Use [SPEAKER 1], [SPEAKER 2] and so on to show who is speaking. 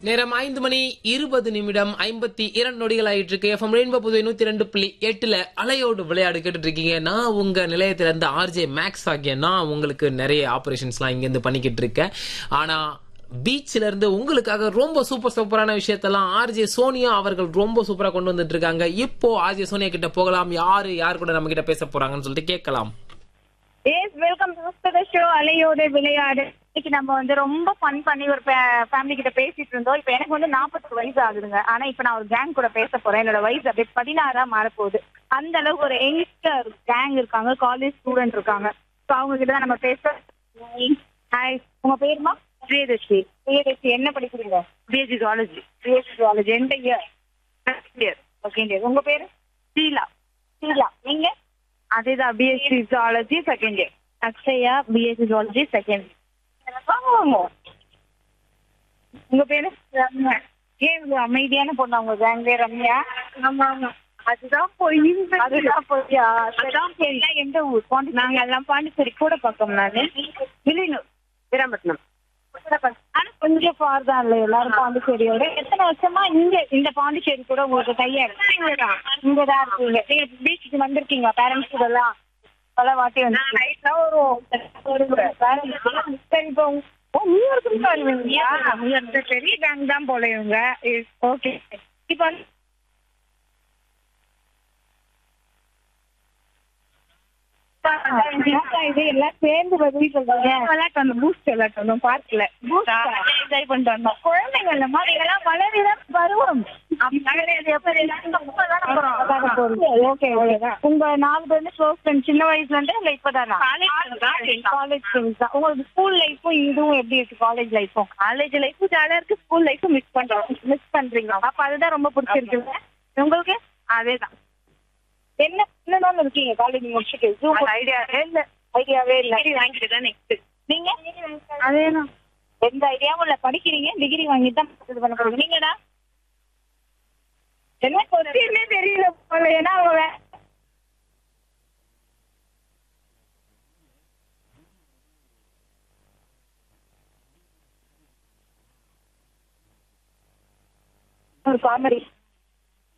[SPEAKER 1] நேரம் ஐந்து மணி இருபது நிமிடம் ஐம்பத்தி இரண்டு நொடிகள் ஆயிட்டு இருக்கு எஃப்எம் ரெயின்போ புதுவை நூத்தி ரெண்டு புள்ளி எட்டுல அலையோடு விளையாடு கேட்டுட்டு இருக்கீங்க நான் உங்க நிலையத்துல இருந்து ஆர்ஜே மேக்ஸ் ஆகிய நான் உங்களுக்கு நிறைய ஆபரேஷன்ஸ்லாம் இங்க இருந்து பண்ணிக்கிட்டு இருக்கேன் ஆனா பீச்ல இருந்து உங்களுக்காக ரொம்ப சூப்பர் சூப்பரான விஷயத்தெல்லாம் ஆர்ஜே சோனியா அவர்கள் ரொம்ப சூப்பரா கொண்டு வந்துட்டு இருக்காங்க இப்போ ஆர்ஜே சோனியா கிட்ட போகலாம் யாரு யார் கூட நம்ம கிட்ட பேச போறாங்கன்னு சொல்லிட்டு கேட்கலாம்
[SPEAKER 2] yes welcome to the show அலையோட விளையாடு இன்னைக்கு நம்ம வந்து ரொம்ப ஃபன் பண்ணி ஒரு ஃபேமிலி கிட்ட பேசிட்டு இருந்தோம் இப்போ எனக்கு வந்து நாற்பத்தி வயசு ஆகுதுங்க ஆனா இப்போ நான் ஒரு கேங் கூட பேச போறேன் என்னோட வயசு அப்படியே பதினாறா மாறப்போகுது அந்த அளவுக்கு ஒரு யங்ஸ்டர் கேங் இருக்காங்க காலேஜ் ஸ்டூடெண்ட் இருக்காங்க ஸோ அவங்க கிட்ட தான் நம்ம பேச ஹாய் உங்க பேருமா பிரியதர்ஷி பிரியதர்ஷி என்ன படிக்கிறீங்க பிஎஸ்சி ஜுவாலஜி பிஎஸ்சி ஜுவாலஜி எந்த இயர் இயர் ஓகே இயர் உங்க பேரு ஷீலா ஷீலா நீங்க அதேதான் BSc zoology second year Akshaya BSc zoology second வாங்க வாங்க உங்க பேரு ரம்யா ஏன் இவ்வளவு அமைதியான பொண்ணு உங்க கேங்ல ரம்யா ஆமா ஆமா அதுதான் போய் அதுதான் போய்யா அதான் போய் எந்த ஊர் பாண்டி நாங்க எல்லாம் பாண்டிச்சேரி கூட பக்கம் நானு வில்லியனூர் வீராம்பட்டினம் ஆனா கொஞ்சம் ஃபார் தான் இல்ல எல்லாரும் பாண்டிச்சேரியோட எத்தனை வருஷமா இங்க இந்த பாண்டிச்சேரி கூட உங்களுக்கு கையா இருக்கு இங்கதான் இங்கதான் இருக்கீங்க நீங்க பீச்சுக்கு வந்திருக்கீங்க பேரண்ட்ஸ் கூட எல்லாம் பல வாட்டி வந்து சரி இப்போ ஓ நியூயார்க்கு வருவீங்களா நியூயார்க் பெரிய பேங்க் தான் போல இவங்க ஓகே இப்போ வந்து இது எல்லாம் சேர்ந்து பதில் சொல்றீங்க விளையாட்டு வந்தோம் பூஸ்ட் விளையாட்டு வந்தோம் பார்க்கல என்ஜாய் பண்ணிட்டு வந்தோம் குழந்தைங்க இல்லம்மா இதெல்லாம் வளரிதான் பருவம் ஓகே உங்க நாலு பேருமே க்ளோஸ் ஃப்ரெண்ட் சின்ன வயசுல இருந்தே இல்ல இப்பதானா காலேஜ் ஃப்ரெண்ட்ஸ் தான் உங்களுக்கு ஸ்கூல் லைஃப்பும் இதுவும் எப்படி இருக்கு காலேஜ் லைஃப்பும் காலேஜ் லைஃப்பும் ஜாலியா இருக்கு ஸ்கூல் லைஃப்பும் மிஸ் பண்றோம் மிஸ் பண்றீங்க அப்ப அதுதான் ரொம்ப பிடிச்சிருக்கு உங்களுக்கு அதேதான் என்ன என்னன்னு இருக்கீங்க காலேஜ் முடிச்சுட்டு ஜூம் ஐடியாவே இல்ல ஐடியாவே இல்ல டிகிரி வாங்கிட்டு தான் நெக்ஸ்ட் நீங்க அதேதான் எந்த ஐடியாவும் இல்ல படிக்கிறீங்க டிகிரி வாங்கிட்டு தான் இது பண்ண போறீங்க நீங்கடா என்ன கொஸ்டின்னே தெரியல போல ஏன்னா அவங்க வே- ஒரு காமெடி